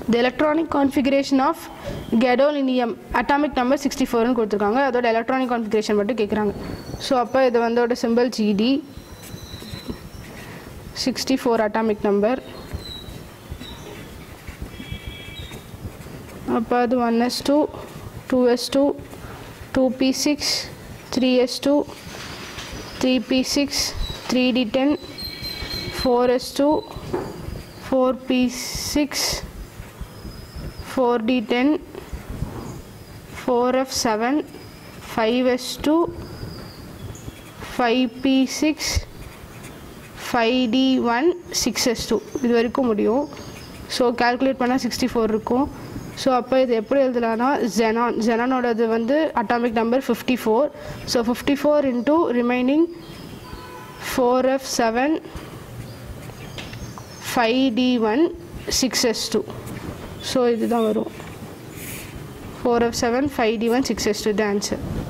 the electronic configuration of gadolinium atomic number sixty ஃபோர்னு கொடுத்துருக்காங்க அதோட எலக்ட்ரானிக் கான்ஃபிகரேஷன் மட்டும் கேட்குறாங்க ஸோ அப்போ இது வந்தோட simple Gd sixty four atomic number அப்போ அது one s two two s two two p six three s two three p six three d ten four s two four p six four d ten four f seven five s two five p six five d one six s two இது வரைக்கும் முடியும் so calculate பண்ணால் sixty four இருக்கும் so அப்போ இது எப்படி எழுதலாம்னா xenon ஜெனானோடது வந்து atomic number fifty four so fifty four into remaining four f seven five d one six s two so இதுதான் வரும் four f seven five d one six s two இது answer